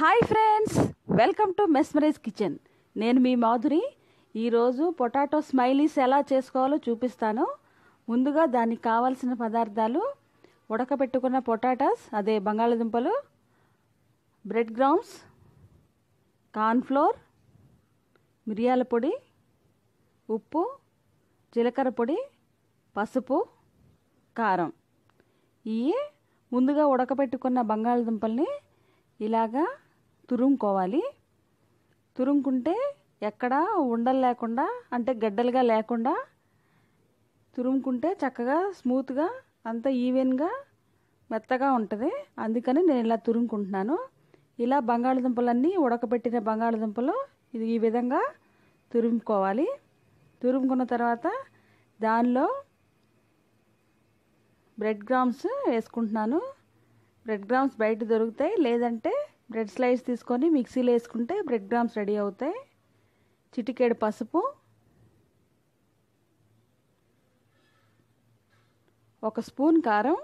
hi friends welcome to Mesmerize Kitchen నేను మీ మాధురి ఈరోజు పొటాటో స్మైలీస్ ఎలా చేసుకోవాలో చూపిస్తాను ముందుగా దానికి కావాల్సిన పదార్థాలు ఉడకబెట్టుకున్న పొటాటాస్ అదే బంగాళదుంపలు బ్రెడ్ గ్రౌండ్స్ కార్న్ఫ్లోర్ మిరియాల పొడి ఉప్పు జీలకర్ర పొడి పసుపు కారం ఇవి ముందుగా ఉడకబెట్టుకున్న బంగాళదుంపల్ని ఇలాగా తురుముకోవాలి తురుముకుంటే ఎక్కడ ఉండలు లేకుండా అంటే గడ్డలుగా లేకుండా తురుముకుంటే చక్కగా స్మూత్గా అంత ఈవెన్గా మెత్తగా ఉంటుంది అందుకని నేను ఇలా తురుముకుంటున్నాను ఇలా బంగాళదుంపలన్నీ ఉడకబెట్టిన బంగాళదుంపలు ఇది ఈ విధంగా తురుముకోవాలి తురుముకున్న తర్వాత దానిలో బ్రెడ్ గ్రామ్స్ వేసుకుంటున్నాను బ్రెడ్ గ్రామ్స్ బయట దొరుకుతాయి లేదంటే బ్రెడ్ స్లైస్ తీసుకొని మిక్సీలో వేసుకుంటే బ్రెడ్ గ్రామ్స్ రెడీ అవుతాయి చిటికేడు పసుపు ఒక స్పూన్ కారం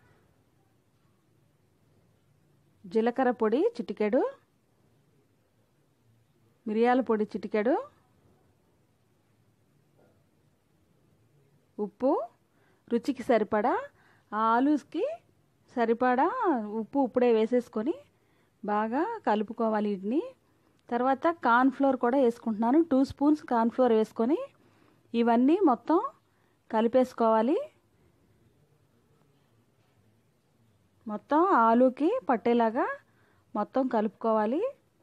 జీలకర్ర పొడి చిటికెడు మిరియాల పొడి చిటికెడు ఉప్పు రుచికి సరిపడా ఆ ఆలూస్కి సరిపడా ఉప్పు ఇప్పుడే వేసేసుకొని బాగా కలుపుకోవాలి వీటిని తర్వాత కార్న్ఫ్లోర్ కూడా వేసుకుంటున్నాను టూ స్పూన్స్ కార్న్ఫ్లోర్ వేసుకొని ఇవన్నీ మొత్తం కలిపేసుకోవాలి మొత్తం ఆలూకి పట్టేలాగా మొత్తం కలుపుకోవాలి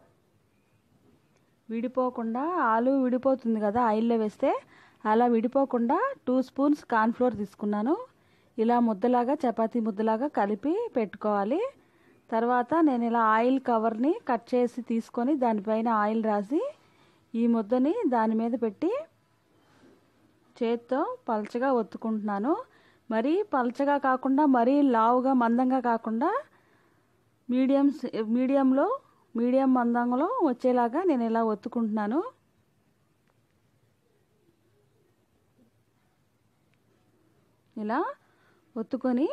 విడిపోకుండా ఆలు విడిపోతుంది కదా ఆయిల్లో వేస్తే అలా విడిపోకుండా టూ స్పూన్స్ కార్న్ఫ్లోర్ తీసుకున్నాను ఇలా ముద్దలాగా చపాతీ ముద్దలాగా కలిపి పెట్టుకోవాలి తర్వాత నేను ఇలా ఆయిల్ కవర్ని కట్ చేసి తీసుకొని దానిపైన ఆయిల్ రాసి ఈ ముద్దని దాని మీద పెట్టి చేత్తో పలచగా ఒత్తుకుంటున్నాను మరీ పలచగా కాకుండా మరీ లావుగా మందంగా కాకుండా మీడియం మీడియంలో మీడియం మందంలో వచ్చేలాగా నేను ఇలా ఒత్తుకుంటున్నాను ఇలా ఒత్తుకొని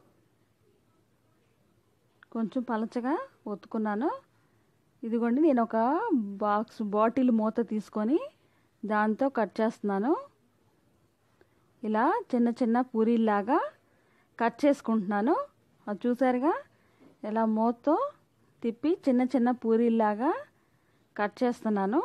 కొంచెం పలచగా ఒత్తుకున్నాను ఇదిగోండి నేను ఒక బాక్స్ బాటిల్ మూత తీసుకొని దాంతో కట్ చేస్తున్నాను ఇలా చిన్న చిన్న పూరీలాగా కట్ చేసుకుంటున్నాను అది చూసారుగా ఇలా మూతతో తిప్పి చిన్న చిన్న పూరీలాగా కట్ చేస్తున్నాను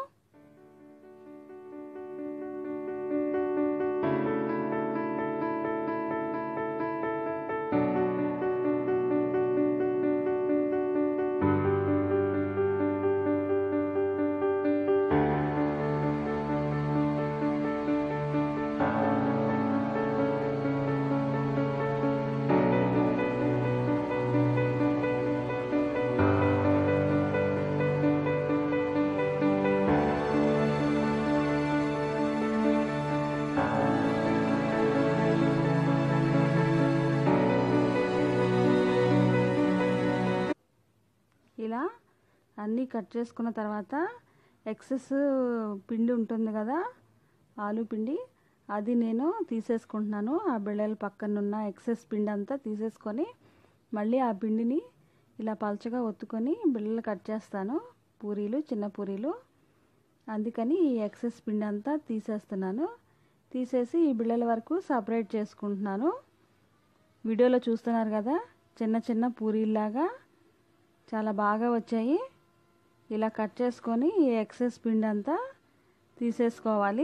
ఇలా అన్నీ కట్ చేసుకున్న తర్వాత ఎక్సెస్ పిండి ఉంటుంది కదా ఆలు పిండి అది నేను తీసేసుకుంటున్నాను ఆ బిళ్ళల పక్కన ఉన్న ఎక్సెస్ పిండి అంతా తీసేసుకొని మళ్ళీ ఆ పిండిని ఇలా పలచగా ఒత్తుకొని బిళ్ళలు కట్ చేస్తాను పూరీలు చిన్న పూరీలు అందుకని ఈ ఎక్సెస్ పిండి అంతా తీసేస్తున్నాను తీసేసి ఈ బిళ్ళల వరకు సపరేట్ చేసుకుంటున్నాను వీడియోలో చూస్తున్నారు కదా చిన్న చిన్న పూరీల్లాగా చాలా బాగా వచ్చాయి ఇలా కట్ చేసుకొని ఈ ఎక్సెస్ పిండి అంతా తీసేసుకోవాలి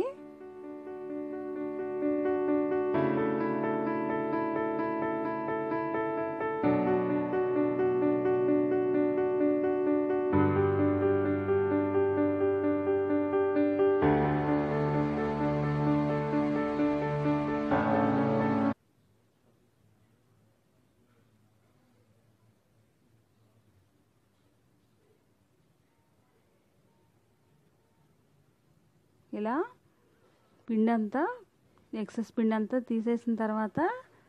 ఇలా పిండి అంతా ఎక్సెస్ పిండి అంతా తీసేసిన తర్వాత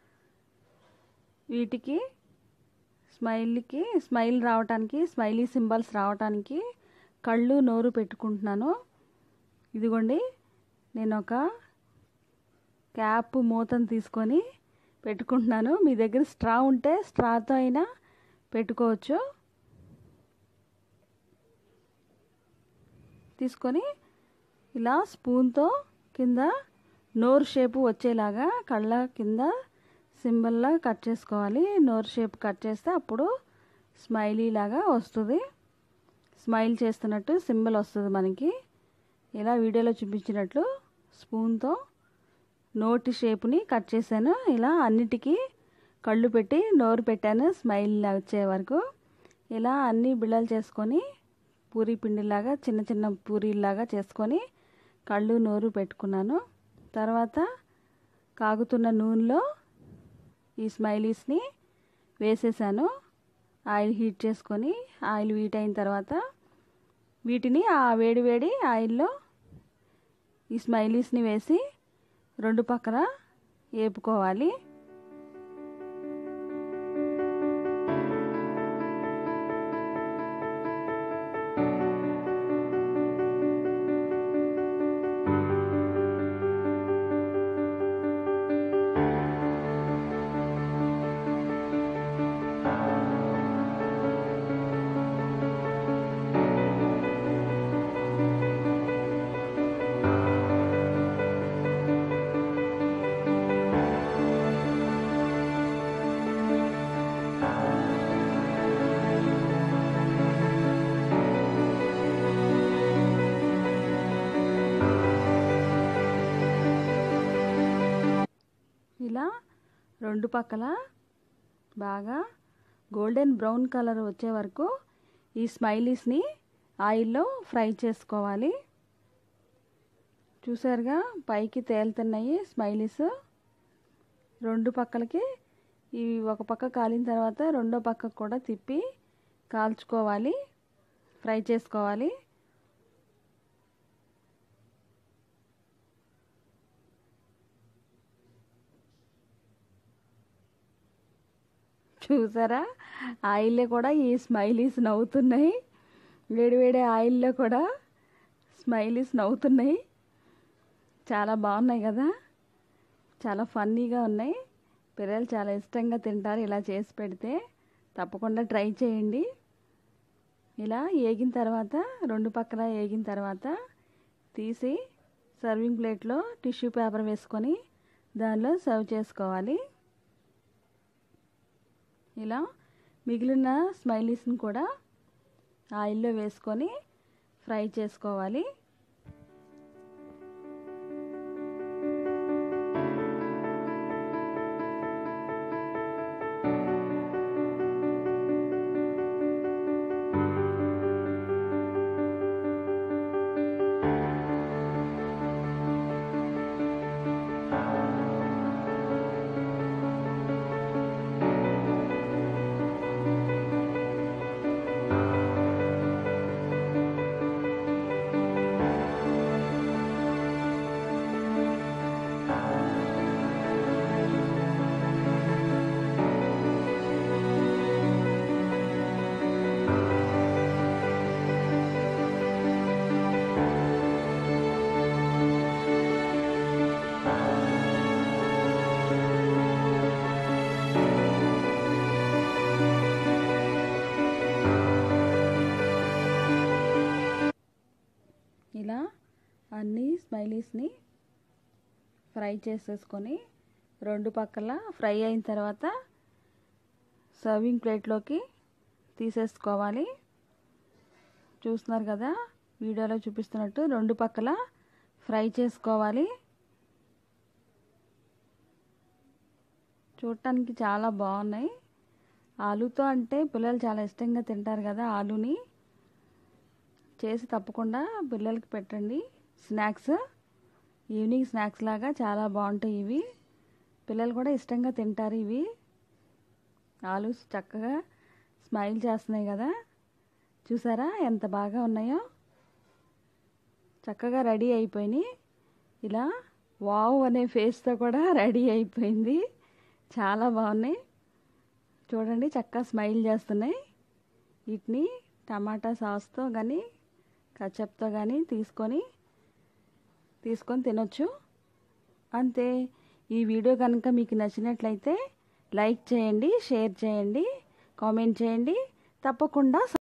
వీటికి స్మైల్కి స్మైల్ రావటానికి స్మైలీ సింబల్స్ రావటానికి కళ్ళు నోరు పెట్టుకుంటున్నాను ఇదిగోండి నేను ఒక క్యాప్ మూతను తీసుకొని పెట్టుకుంటున్నాను మీ దగ్గర స్ట్రా ఉంటే స్ట్రాతో అయినా పెట్టుకోవచ్చు తీసుకొని ఇలా స్పూన్తో కింద నోరు షేపు వచ్చేలాగా కళ్ళ కింద సింబల్లా కట్ చేసుకోవాలి నోరు షేప్ కట్ చేస్తే అప్పుడు స్మైలీ లాగా వస్తుంది స్మైల్ చేస్తున్నట్టు సింబల్ వస్తుంది మనకి ఇలా వీడియోలో చూపించినట్లు స్పూన్తో నోటి షేప్ని కట్ చేశాను ఇలా అన్నిటికీ కళ్ళు పెట్టి నోరు పెట్టాను స్మైల్ వచ్చే వరకు ఇలా అన్ని బిళ్ళలు చేసుకొని పూరి పిండిలాగా చిన్న చిన్న పూరీలాగా చేసుకొని కళ్ళు నోరు పెట్టుకున్నాను తర్వాత కాగుతున్న నూనెలో ఈ స్మైలీస్ని వేసేసాను ఆయిల్ హీట్ చేసుకొని ఆయిల్ హీట్ అయిన తర్వాత వీటిని ఆ వేడి వేడి ఆయిల్లో ఈ స్మైలీస్ని వేసి రెండు పక్కన వేపుకోవాలి ఇలా రెండు పక్కల బాగా గోల్డెన్ బ్రౌన్ కలర్ వచ్చే వరకు ఈ స్మైలీస్ని ఆయిల్లో ఫ్రై చేసుకోవాలి చూసారుగా పైకి తేలుతున్నాయి స్మైలీస్ రెండు పక్కలకి ఇవి ఒక పక్క కాలిన తర్వాత రెండో పక్కకు కూడా తిప్పి కాల్చుకోవాలి ఫ్రై చేసుకోవాలి చూసారా ఆయిల్లో కూడా ఈ స్మైలీస్ నవ్వుతున్నాయి వేడివేడి ఆయిల్లో కూడా స్మైలీస్ నవ్వుతున్నాయి చాలా బాగున్నాయి కదా చాలా ఫన్నీగా ఉన్నాయి పిల్లలు చాలా ఇష్టంగా తింటారు ఇలా చేసి పెడితే తప్పకుండా ట్రై చేయండి ఇలా ఏగిన తర్వాత రెండు పక్కల ఏగిన తర్వాత తీసి సర్వింగ్ ప్లేట్లో టిష్యూ పేపర్ వేసుకొని దానిలో సర్వ్ చేసుకోవాలి ఇలా మిగిలిన స్మైలీస్ని కూడా ఆయిల్లో వేసుకొని ఫ్రై చేసుకోవాలి ఇలా అన్ని స్మైలీస్ని ఫ్రై చేసేసుకొని రెండు పక్కల ఫ్రై అయిన తర్వాత సర్వింగ్ ప్లేట్లోకి తీసేసుకోవాలి చూస్తున్నారు కదా వీడియోలో చూపిస్తున్నట్టు రెండు పక్కల ఫ్రై చేసుకోవాలి చూడటానికి చాలా బాగున్నాయి ఆలుతో అంటే పిల్లలు చాలా ఇష్టంగా తింటారు కదా ఆలుని చేసి తప్పకుండా పిల్లలకి పెట్టండి స్నాక్స్ ఈవినింగ్ స్నాక్స్ లాగా చాలా బాగుంటాయి ఇవి పిల్లలు కూడా ఇష్టంగా తింటారు ఇవి ఆలు చక్కగా స్మైల్ చేస్తున్నాయి కదా చూసారా ఎంత బాగా ఉన్నాయో చక్కగా రెడీ అయిపోయినాయి ఇలా వావ్ అనే ఫేస్తో కూడా రెడీ అయిపోయింది చాలా బాగున్నాయి చూడండి చక్కగా స్మైల్ చేస్తున్నాయి వీటిని టమాటా సాస్తో కానీ కచప్తో కానీ తీసుకొని తీసుకొని తినొచ్చు అంతే ఈ వీడియో కనుక మీకు నచ్చినట్లయితే లైక్ చేయండి షేర్ చేయండి కామెంట్ చేయండి తప్పకుండా